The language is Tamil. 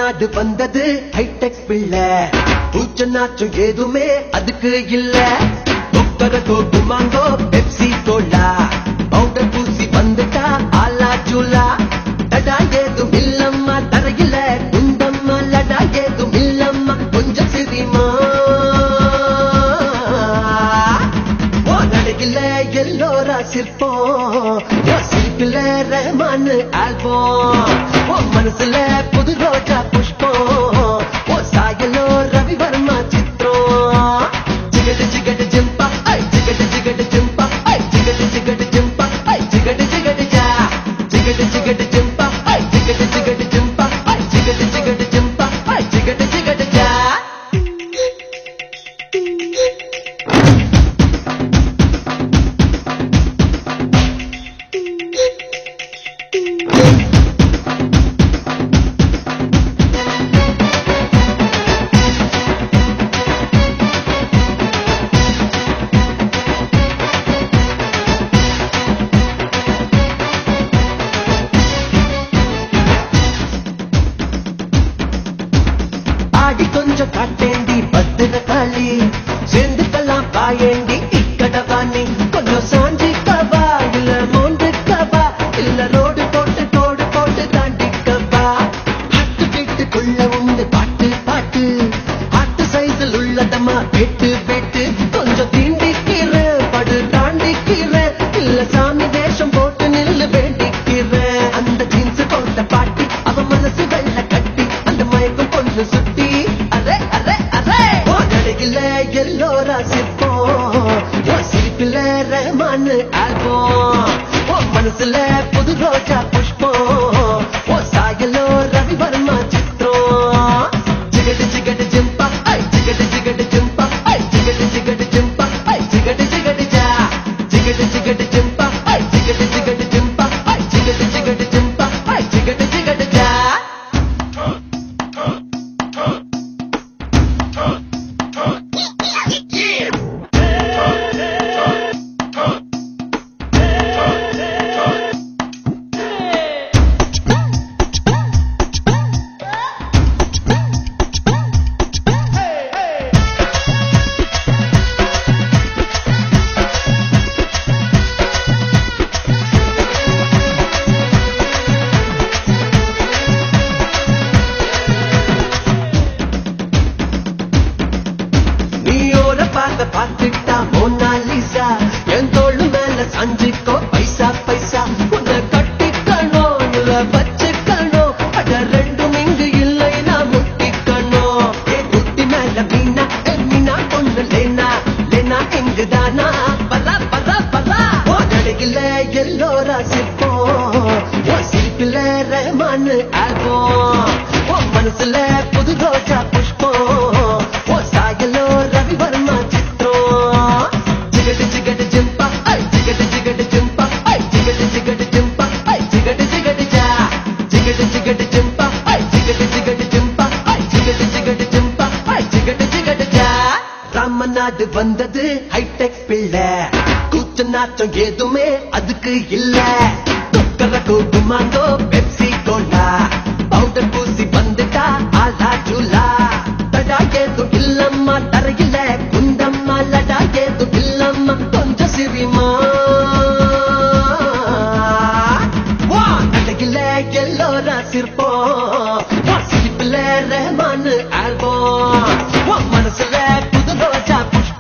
நாடு வந்தது ஹைடெக் பிள்ளை பூச்ச நாச்சம் எதுவுமே அதுக்கு இல்ல தொக்கர தோட்டு மாங்கோ பெப்சி கோலா பவுடர் பூசி வந்துட்டா ஆலா சூலா தடா ஏதும் இல்லம்மா தரையில குண்டம்மா லடா ஏதும் இல்லம்மா கொஞ்சம் சிரிமா ஓ நடுகில எல்லோரா சிற்பம் ஓ சிரிப்பில ரஹ்மான் ஆல்பம் ஓ மனசுல புது ரோஜா புஷ்பம் ஓ சாயலோ ரவி வர்மா சித்திரம் ஜிகடு ஜிகடு ஜிம்பா ஐ ஜிகடு ஜிகடு ஜிம்பா ஐ ஜிகடு ஜிகடு ஜிம்பா ஐ ஜிகடு ஜிகடு ஜா ஜிகடு ஜிகடு ஜிம்பா ஐ ஜிகடு ஜிகடு ஜிம்பா ஐ ஜிகடு ஜிகடு ஜிம்பா ஐ ஜிகடு ஜிகடு ஜா ஆடி கொஞ்சம் காட்டேண்டி பத்திர காளி சேர்ந்துக்கலாம் பாயேண்டி இக்கடவாணி கொஞ்சம் சாஞ்சி கவா இல்ல மோண்டு கவா இல்ல ரோடு போட்டு கோடு போட்டு தாண்டி கவா ஹட்டு வீட்டுக்குள்ள உண்டு பாட்டு பாட்டு ஹாட்டு சைஸில் உள்ளதம்மா வெட்டு வெட்டு கொஞ்சம் தீண்டிக்கிற படு தாண்டிக்கிற இல்ல சாமி வேஷம் போட்டு நில்லு வேண்டிக்கிற அந்த ஜீன்ஸ் போட்ட பாட்டி அவ மனசு வெள்ள கட்டி அந்த மயக்கம் கொஞ்சம் சுத்தி அரே அரே அரே ஓ நடுகில எல்லோரா சிற்பம் ஓ சிரிப்பில ரஹ்மான் ஆல்பம் ஓ மனசுல புது ரோஜா புஷ்பம் ஓ சாயலோ ரவி வர்மா சித்திரம் ஜிகடு ஜிகடு ஜிம்பா ஐ ஜிகடு ஜிகடு ஜிம்பா ஐ ஜிகடு ஜிகடு ஜிம்பா ஐ ஜிகடு ஜிகடு ஜா ஜிகடு ஜிகடு ஜிம்பா ஐ ஜிகடு ஜிகடு ஜிம்பா ஐ ஜிகடு ஜிகடு ஜிம்பா ஐ ஜிகடு ஜிகடு ஜா நீ ஓர பார்த்த பார்த்துட்டா மோனாலிசா என் தோளு மேல சாஞ்சிக்கோ பைசா பைசா உன்னை கட்டிக்கணும் இல்ல வச்சுக்கணும் அட ரெண்டும் இங்கு இல்லை நான் முட்டிக்கணும் ஏ குட்டி மேல மீனா ஏ மீனா பொண்ணு லேனா லேனா இங்குதானா பலா பலா பலா ஓ நடுகில எல்லோரா சிற்பம் ஓ சிரிப்பில ரஹ்மான் ஆல்பம் ஓ மனசுல புது ரோஜா புஷ்பம் ஓ சாயலோ ரவி வர்மா சித்திரம் ஜிகடு ஜிகடு ஜிம்பா ஐ ஜிகடு ஜிகடு ஜிம்பா ஐ ஜிகடு ஜிகடு ஜிம்பா ஐ ஜிகடு ஜிகடு ஜா ஜிகடு ஜிகடு ஜிம்பா ஐ ஜிகடு ஜிகடு ஜிம்பா ஐ ஜிகடு ஜிகடு ஜிம்பா ஐ ஜிகடு ஜிகடு ஜா ராமநாடு வந்தது ஹைடெக் பிள்ளை கூச்ச நாச்சம் எதுவுமே அதுக்கு இல்ல தொக்கர கூட்டு மாங்கோ பெப்சி கோலா பவுடர் பூசி வந்துட்டா ஆலா ஜூலா தடா ஏதும் இல்லம்மா தரையில குண்டம்மா லடா ஏதும் இல்லம்மா கொஞ்சம் சிரிமா வா நடையில எல்லோரா சிற்பம் வா சிரிப்பில ரஹ்மான் ஆல்பம் வா மனசுல புது ரோஜா புஷ்பம்